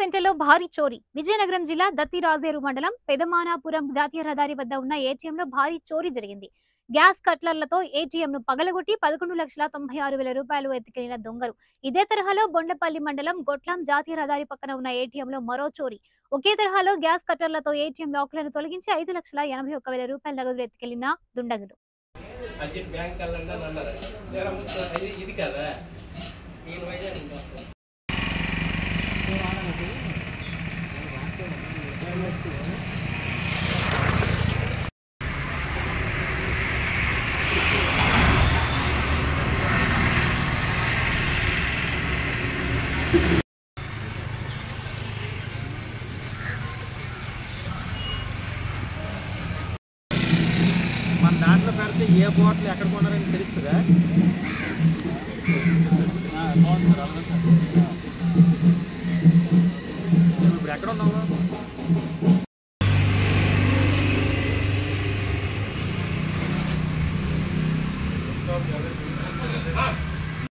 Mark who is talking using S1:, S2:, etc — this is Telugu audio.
S1: సెంటర్లో భారీ చోరీ విజయనగరం జిల్లా దత్తిరాజేరు మండలం పెదమానాపురం జాతీయ రహదారి వద్ద ఉన్న ఏటీఎంలో భారీ చోరీ జరిగింది గ్యాస్ కట్లర్లతో ఏటీఎం ను పగలగొట్టి పదకొండు లక్షల తొంభై ఆరు వేల రూపాయలు ఎత్తుకెళ్లిన దొంగలు ఇదే తరహాలో బొండపల్లి మండలం గొట్లాం జాతీయ రహదారి పక్కన ఉన్న ఏటీఎం లో మరో చోరీ ఒకే తరహాలో గ్యాస్ కట్టర్లతో ఏటీఎం లాక్లను తొలగించి ఐదు లక్షల ఎనభై ఒక్క వేల రూపాయల నగదు ఎత్తుకెళ్లిన దుండగులు
S2: అర్జెంట్ బ్యాంక్ వెళ్ళండి అని అన్నారు జర ముందు ఇది ఇది కదా నేను వైజాగ్ నుంచి వస్తాను
S3: మన దాంట్లో పెడితే ఏ బాటిల్ ఎక్కడ కొన్నారని తెలుస్తుందా బాగుంది సార్